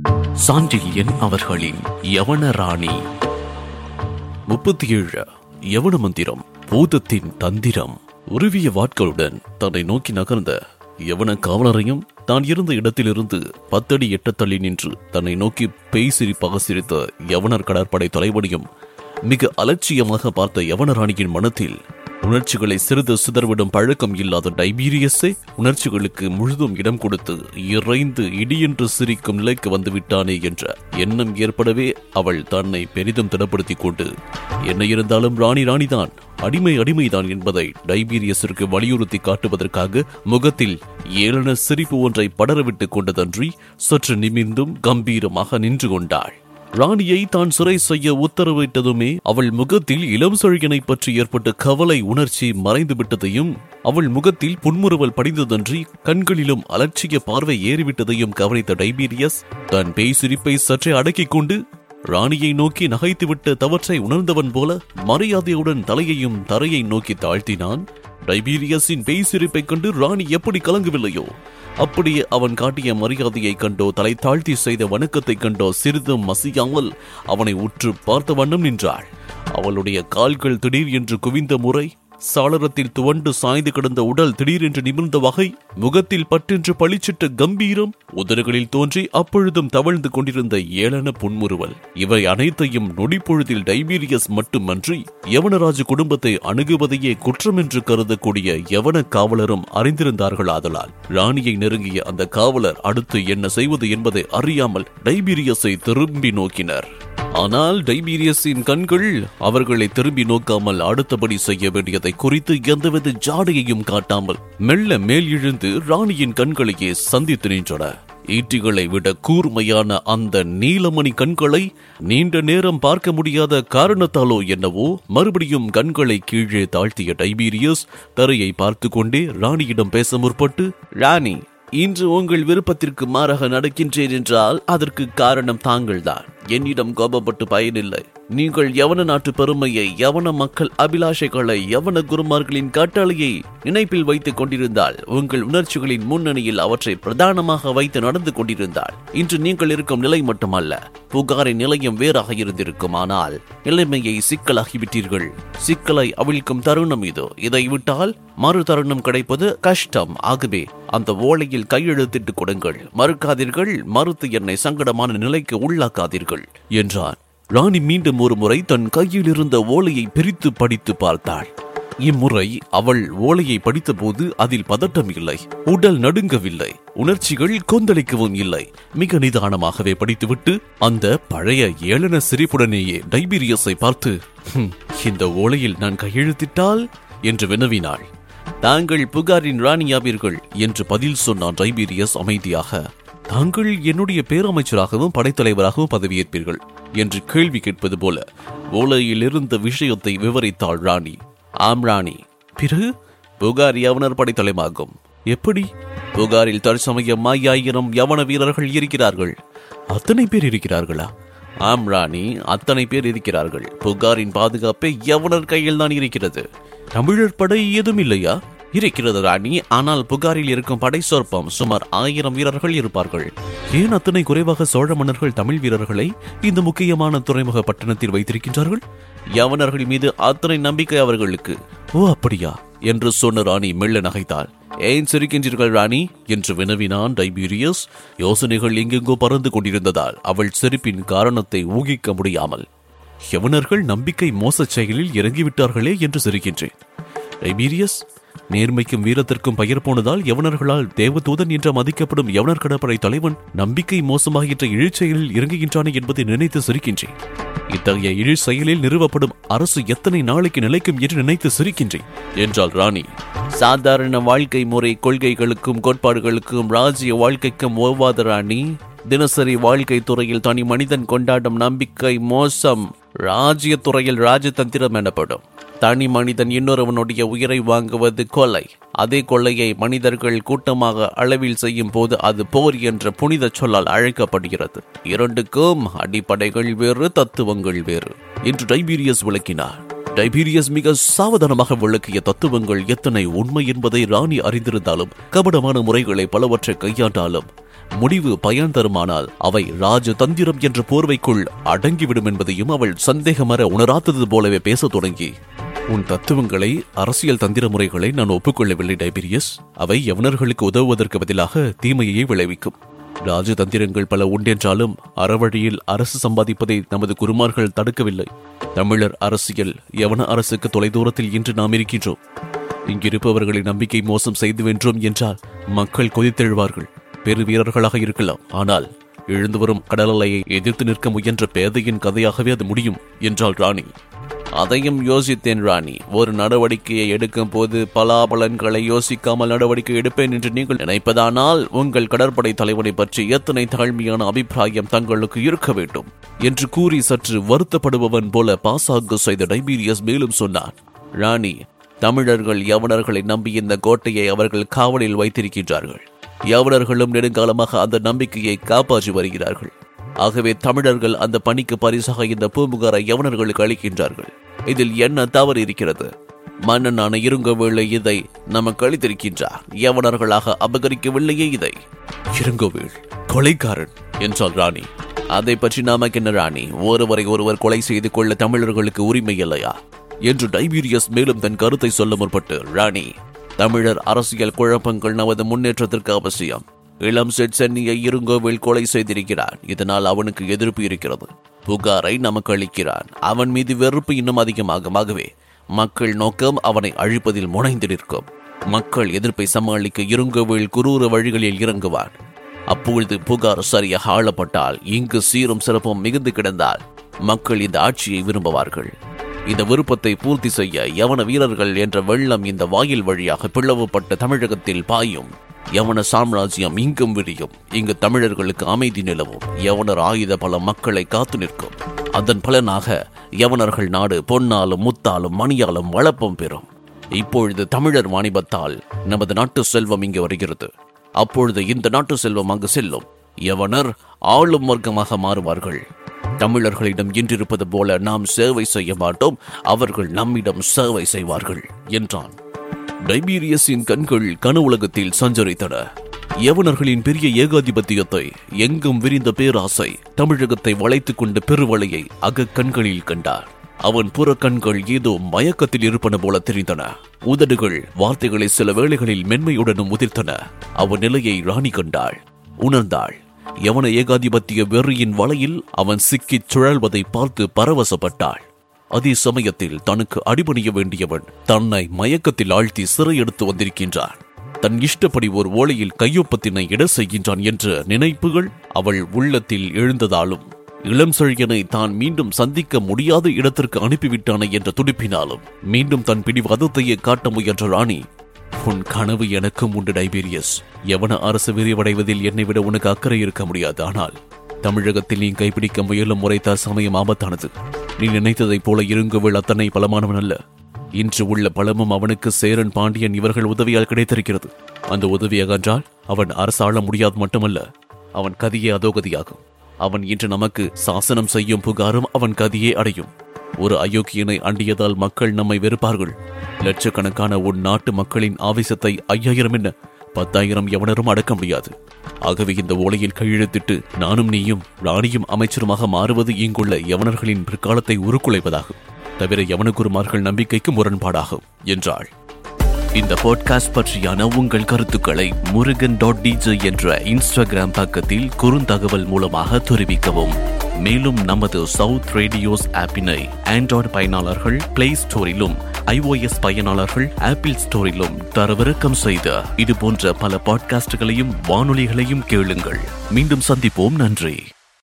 சாண்டில்யன் அவர்களின் யவன ராணி முப்பத்தி ஏழு யவன மந்திரம் பூதத்தின் தந்திரம் உருவிய வாட்களுடன் தன்னை நோக்கி நகர்ந்த யவன காவலரையும் தான் இருந்த இடத்திலிருந்து பத்தடி எட்ட தள்ளி நின்று தன்னை நோக்கி பேய் சிரிப்பாக சிரித்த யவனர் கடற்படை தலைவனையும் மிக அலட்சியமாக பார்த்த யவன ராணியின் மனத்தில் உணர்ச்சிகளை சிறிது சிதறவிடும் பழக்கம் இல்லாத டைபீரியஸே உணர்ச்சிகளுக்கு முழுதும் இடம் கொடுத்து இறைந்து இடியென்று சிரிக்கும் நிலைக்கு வந்து விட்டானே என்ற எண்ணம் ஏற்படவே அவள் தன்னை பெரிதும் திடப்படுத்திக் கொண்டு என்ன இருந்தாலும் ராணி ராணிதான் அடிமை அடிமைதான் என்பதை டைபீரியஸிற்கு வலியுறுத்தி காட்டுவதற்காக முகத்தில் ஏளன சிரிப்பு ஒன்றை படரவிட்டுக் கொண்டதன்றி சற்று நிமிர்ந்தும் கம்பீரமாக நின்று கொண்டாள் ராணியை தான் சிறை செய்ய உத்தரவிட்டதுமே அவள் முகத்தில் இளம் செழியனை பற்றி ஏற்பட்ட கவலை உணர்ச்சி மறைந்து விட்டதையும் அவள் முகத்தில் புன்முறுவல் படிந்ததன்றி கண்களிலும் அலட்சிய பார்வை ஏறிவிட்டதையும் கவனித்த டைபீரியஸ் தன் பேய் சிரிப்பை சற்றே அடக்கிக் கொண்டு ராணியை நோக்கி நகைத்துவிட்ட தவற்றை உணர்ந்தவன் போல மரியாதையுடன் தலையையும் தரையை நோக்கி தாழ்த்தினான் டைபீரியஸின் பேய் சிரிப்பைக் கண்டு ராணி எப்படி கலங்கவில்லையோ அப்படியே அவன் காட்டிய மரியாதையை கண்டோ தலை தாழ்த்தி செய்த வணக்கத்தைக் கண்டோ சிறிதும் மசியாமல் அவனை உற்று பார்த்த வண்ணம் நின்றாள் அவளுடைய கால்கள் திடீர் என்று குவிந்த முறை சாளரத்தில் துவண்டு சாய்ந்து கிடந்த உடல் திடீரென்று நிமிர்ந்த வகை முகத்தில் பற்றென்று பளிச்சிட்ட கம்பீரம் உதடுகளில் தோன்றி அப்பொழுதும் தவழ்ந்து கொண்டிருந்த ஏளன புன்முறுவல் இவை அனைத்தையும் நொடிப்பொழுதில் டைபீரியஸ் மட்டுமன்றி யவனராஜ குடும்பத்தை அணுகுவதையே குற்றம் என்று கருதக்கூடிய யவன காவலரும் அறிந்திருந்தார்கள் ஆதலால் ராணியை நெருங்கிய அந்த காவலர் அடுத்து என்ன செய்வது என்பதை அறியாமல் டைபீரியஸை திரும்பி நோக்கினர் ஆனால் டைபீரியஸின் கண்கள் அவர்களை திரும்பி நோக்காமல் அடுத்தபடி செய்ய வேண்டியதை குறித்து எந்தவித ஜாடையையும் காட்டாமல் மெல்ல மேல் இழுந்து ராணியின் கண்களையே சந்தித்து நின்றன ஈட்டிகளை விட கூர்மையான அந்த நீலமணி கண்களை நீண்ட நேரம் பார்க்க முடியாத காரணத்தாலோ என்னவோ மறுபடியும் கண்களை கீழே தாழ்த்திய டைபீரியஸ் தரையை பார்த்து கொண்டே ராணியிடம் பேச முற்பட்டு ராணி இன்று உங்கள் விருப்பத்திற்கு மாறாக நடக்கின்றேன் என்றால் அதற்கு காரணம் தாங்கள்தான் என்னிடம் கோபப்பட்டு பயனில்லை நீங்கள் யவன நாட்டு பெருமையை யவன மக்கள் அபிலாஷைகளை யவன குருமார்களின் கட்டளையை நினைப்பில் வைத்துக் கொண்டிருந்தால் உங்கள் உணர்ச்சிகளின் முன்னணியில் அவற்றை பிரதானமாக வைத்து நடந்து கொண்டிருந்தால் இன்று நீங்கள் இருக்கும் நிலை மட்டுமல்ல புகாரின் நிலையம் வேறாக இருந்திருக்கும் ஆனால் நிலைமையை சிக்கலாகிவிட்டீர்கள் சிக்கலை அவிழ்க்கும் தருணம் இது இதை விட்டால் மறு தருணம் கிடைப்பது கஷ்டம் ஆகவே அந்த ஓலையில் கையெழுத்திட்டு கொடுங்கள் மறுக்காதீர்கள் மறுத்து என்னை சங்கடமான நிலைக்கு உள்ளாக்காதீர்கள் என்றான் ராணி மீண்டும் ஒரு முறை தன் கையில் இருந்த ஓலையை பிரித்து படித்து பார்த்தாள் இம்முறை அவள் ஓலையை படித்தபோது அதில் பதட்டம் இல்லை உடல் நடுங்கவில்லை உணர்ச்சிகள் கொந்தளிக்கவும் இல்லை மிக நிதானமாகவே படித்துவிட்டு அந்த பழைய ஏளன சிரிப்புடனேயே டைபீரியஸை பார்த்து "ஹும், இந்த ஓலையில் நான் கையெழுத்திட்டால் என்று வினவினாள் தாங்கள் புகாரின் ராணியாவீர்கள் என்று பதில் சொன்னான் டைபீரியஸ் அமைதியாக தாங்கள் என்னுடைய பேரமைச்சராகவும் படைத்தலைவராகவும் பதவியேற்பீர்கள் என்று கேள்வி கேட்பது போல ஓலையில் இருந்த விஷயத்தை விவரித்தாள் ராணி ஆம் ராணி பிறகு புகார் யவனர் படைத்தலைமாகும் எப்படி புகாரில் தற்சமயம் ஐயாயிரம் யவன வீரர்கள் இருக்கிறார்கள் அத்தனை பேர் இருக்கிறார்களா ஆம் ராணி அத்தனை பேர் இருக்கிறார்கள் புகாரின் பாதுகாப்பே யவனர் கையில் தான் இருக்கிறது தமிழர் படை ஏதும் இல்லையா இருக்கிறது ராணி ஆனால் புகாரில் இருக்கும் படை சொற்பம் சுமார் ஆயிரம் வீரர்கள் இருப்பார்கள் ஏன் அத்தனை குறைவாக சோழ மன்னர்கள் தமிழ் வீரர்களை இந்த முக்கியமான துறைமுக பட்டணத்தில் வைத்திருக்கின்றார்கள் யவனர்கள் மீது அத்தனை நம்பிக்கை அவர்களுக்கு ஓ அப்படியா என்று சொன்ன ராணி மெல்ல நகைத்தாள் ஏன் சிரிக்கின்றீர்கள் ராணி என்று வினவினான் டைபீரியஸ் யோசனைகள் எங்கெங்கோ பறந்து கொண்டிருந்ததால் அவள் சிரிப்பின் காரணத்தை ஊகிக்க முடியாமல் யவனர்கள் நம்பிக்கை மோசச் செயலில் இறங்கிவிட்டார்களே என்று சிரிக்கின்றேன் டைபீரியஸ் நேர்மைக்கும் வீரத்திற்கும் பெயர் போனதால் யவனர்களால் தேவதூதன் என்று மதிக்கப்படும் யவனர் கடற்படை தலைவன் நம்பிக்கை மோசமாகின்ற இழிச்செயலில் இறங்குகின்றானே என்பதை நினைத்து சிரிக்கின்றேன் இத்தகைய இழிச் செயலில் நிறுவப்படும் அரசு எத்தனை நாளைக்கு நிலைக்கும் என்று நினைத்து சிரிக்கின்றேன் என்றாள் ராணி சாதாரண வாழ்க்கை முறை கொள்கைகளுக்கும் கோட்பாடுகளுக்கும் ராஜ்ய வாழ்க்கைக்கும் ஓவாத ராணி தினசரி வாழ்க்கை துறையில் தனி மனிதன் கொண்டாடும் நம்பிக்கை மோசம் ராஜ்ய துறையில் ராஜதந்திரம் எனப்படும் தனி மனிதன் இன்னொருவனுடைய உயிரை வாங்குவது கொலை அதே கொள்ளையை மனிதர்கள் கூட்டமாக அளவில் செய்யும் போது அது போர் என்ற புனித சொல்லால் அழைக்கப்படுகிறது இரண்டுக்கும் அடிப்படைகள் வேறு தத்துவங்கள் வேறு என்று டைபீரியஸ் விளக்கினார் டைபீரியஸ் மிக சாவதானமாக விளக்கிய தத்துவங்கள் எத்தனை உண்மை என்பதை ராணி அறிந்திருந்தாலும் கபடமான முறைகளை பலவற்றை கையாண்டாலும் முடிவு பயன் தருமானால் அவை ராஜதந்திரம் என்ற போர்வைக்குள் அடங்கிவிடும் என்பதையும் அவள் சந்தேகமற உணராதது போலவே பேசத் தொடங்கி உன் தத்துவங்களை அரசியல் தந்திர முறைகளை நான் ஒப்புக்கொள்ளவில்லை டைபீரியஸ் அவை யவனர்களுக்கு உதவுவதற்கு பதிலாக தீமையை விளைவிக்கும் ராஜதந்திரங்கள் பல உண்டென்றாலும் அறவழியில் அரசு சம்பாதிப்பதை நமது குருமார்கள் தடுக்கவில்லை தமிழர் அரசியல் யவன அரசுக்கு தொலைதூரத்தில் இன்று நாம் இருக்கின்றோம் இங்கிருப்பவர்களை நம்பிக்கை மோசம் செய்து வென்றோம் என்றால் மக்கள் கொதித்தெழுவார்கள் பெரு வீரர்களாக இருக்கலாம் ஆனால் எழுந்து வரும் கடல் அலையை எதிர்த்து நிற்க முயன்ற பேதையின் கதையாகவே அது முடியும் என்றாள் ராணி அதையும் யோசித்தேன் ராணி ஒரு நடவடிக்கையை எடுக்கும் போது பலாபலன்களை யோசிக்காமல் நடவடிக்கை எடுப்பேன் என்று நீங்கள் நினைப்பதானால் உங்கள் கடற்படை தலைவனை பற்றி எத்தனை தாழ்மையான அபிப்பிராயம் தங்களுக்கு இருக்க வேண்டும் என்று கூறி சற்று வருத்தப்படுபவன் போல பாசாக்கு செய்த டைபீரியஸ் மேலும் சொன்னான் ராணி தமிழர்கள் யவனர்களை நம்பி இந்த கோட்டையை அவர்கள் காவலில் வைத்திருக்கின்றார்கள் யவனர்களும் நெடுங்காலமாக அந்த நம்பிக்கையை காப்பாற்றி வருகிறார்கள் ஆகவே தமிழர்கள் அந்த பணிக்கு பரிசாக இந்த பூம்புகாரை யவனர்களுக்கு அளிக்கின்றார்கள் இதில் என்ன தவறு இருக்கிறது மன்னனான இருங்கவேளை இதை நமக்கு அளித்திருக்கின்றார் யவனர்களாக அபகரிக்கவில்லையே இதை இருங்கவேள் கொலைக்காரன் என்றாள் ராணி அதை பற்றி நமக்கு என்ன ராணி ஒருவரை ஒருவர் கொலை செய்து கொள்ள தமிழர்களுக்கு உரிமை இல்லையா என்று டைபீரியஸ் மேலும் தன் கருத்தை சொல்ல முற்பட்டு ராணி தமிழர் அரசியல் குழப்பங்கள் நமது முன்னேற்றத்திற்கு அவசியம் இளம் செட் சென்னியை இருங்கோவில் கொலை செய்திருக்கிறான் இதனால் அவனுக்கு எதிர்ப்பு இருக்கிறது புகாரை நமக்கு அளிக்கிறான் அவன் மீது வெறுப்பு இன்னும் அதிகமாகும் ஆகவே மக்கள் நோக்கம் அவனை அழிப்பதில் முனைந்து நிற்கும் மக்கள் எதிர்ப்பை சமாளிக்க இருங்கோவில் குரூர வழிகளில் இறங்குவான் அப்பொழுது புகார் சரியாக ஆளப்பட்டால் இங்கு சீரும் சிறப்பும் மிகுந்து கிடந்தால் மக்கள் இந்த ஆட்சியை விரும்புவார்கள் இந்த விருப்பத்தை பூர்த்தி செய்ய யவன வீரர்கள் என்ற வெள்ளம் இந்த வாயில் வழியாக பிளவுபட்ட தமிழகத்தில் பாயும் யவன சாம்ராஜ்யம் இங்கும் விரியும் இங்கு தமிழர்களுக்கு அமைதி நிலவும் யவனர் ஆயுத பல மக்களை காத்து நிற்கும் அதன் பலனாக யவனர்கள் நாடு பொன்னாலும் முத்தாலும் மணியாலும் வளப்பம் பெறும் இப்பொழுது தமிழர் வாணிபத்தால் நமது நாட்டு செல்வம் இங்கு வருகிறது அப்பொழுது இந்த நாட்டு செல்வம் அங்கு செல்லும் யவனர் ஆளும் வர்க்கமாக மாறுவார்கள் தமிழர்களிடம் இன்றிருப்பது போல நாம் சேவை செய்ய மாட்டோம் அவர்கள் நம்மிடம் சேவை செய்வார்கள் என்றான் டைபீரியஸின் கண்கள் கனவுலகத்தில் சஞ்சரித்தன யவனர்களின் பெரிய ஏகாதிபத்தியத்தை எங்கும் விரிந்த பேராசை தமிழகத்தை வளைத்துக் கொண்ட பெருவளையை அக கண்களில் கண்டார் அவன் புறக்கண்கள் ஏதோ மயக்கத்தில் இருப்பன போல தெரிந்தன உதடுகள் வார்த்தைகளை சில வேளைகளில் மென்மையுடனும் உதிர்த்தன அவன் நிலையை ராணி கண்டாள் உணர்ந்தாள் யவன ஏகாதிபத்திய வெறியின் வலையில் அவன் சிக்கிச் சுழல்வதை பார்த்து பரவசப்பட்டாள் அதே சமயத்தில் தனக்கு அடிபணிய வேண்டியவன் தன்னை மயக்கத்தில் ஆழ்த்தி சிறையெடுத்து வந்திருக்கின்றான் தன் இஷ்டப்படி ஒரு ஓலையில் கையொப்பத்தினை இட செய்கின்றான் என்ற நினைப்புகள் அவள் உள்ளத்தில் எழுந்ததாலும் இளம் செழியனை தான் மீண்டும் சந்திக்க முடியாத இடத்திற்கு அனுப்பிவிட்டானே என்ற துடிப்பினாலும் மீண்டும் தன் பிடிவாதத்தையே காட்ட முயன்ற ராணி உன் கனவு எனக்கும் உண்டு டைபீரியஸ் யவன அரசு விரிவடைவதில் என்னை விட உனக்கு அக்கறை இருக்க முடியாது ஆனால் தமிழகத்தில் நீ கைப்பிடிக்க முயலும் முறைத்தால் சமயம் ஆபத்தானது நீ நினைத்ததைப் போல இருங்குவில் அத்தனை பலமானவன் அல்ல இன்று உள்ள பலமும் அவனுக்கு சேரன் பாண்டியன் இவர்கள் உதவியால் கிடைத்திருக்கிறது அந்த உதவி அகன்றால் அவன் அரசாள முடியாது மட்டுமல்ல அவன் கதியே அதோகதியாகும் அவன் இன்று நமக்கு சாசனம் செய்யும் புகாரும் அவன் கதியே அடையும் ஒரு அயோக்கியனை அண்டியதால் மக்கள் நம்மை வெறுப்பார்கள் லட்சக்கணக்கான உன் நாட்டு மக்களின் ஆவேசத்தை ஐயாயிரம் என்ன பத்தாயிரம் எவனரும் அடக்க முடியாது ஆகவே இந்த ஓலையில் கையெழுத்திட்டு நானும் நீயும் ராணியும் அமைச்சருமாக மாறுவது இங்குள்ள யவனர்களின் பிற்காலத்தை உருக்குலைவதாகும் தவிர யவனகுருமார்கள் நம்பிக்கைக்கு முரண்பாடாகும் என்றாள் இந்த பாட்காஸ்ட் பற்றியான உங்கள் கருத்துக்களை முருகன் டாட் டிஜே என்ற இன்ஸ்டாகிராம் பக்கத்தில் குறுந்தகவல் மூலமாக தெரிவிக்கவும் மேலும் நமது சவுத் ரேடியோஸ் ஆப்பினை ஆண்ட்ராய்டு பயனாளர்கள் பிளே ஸ்டோரிலும் ஐஓஎஸ் பயனாளர்கள் ஆப்பிள் ஸ்டோரிலும் தரவிறக்கம் செய்த இது போன்ற பல பாட்காஸ்டுகளையும் வானொலிகளையும் கேளுங்கள் மீண்டும் சந்திப்போம் நன்றி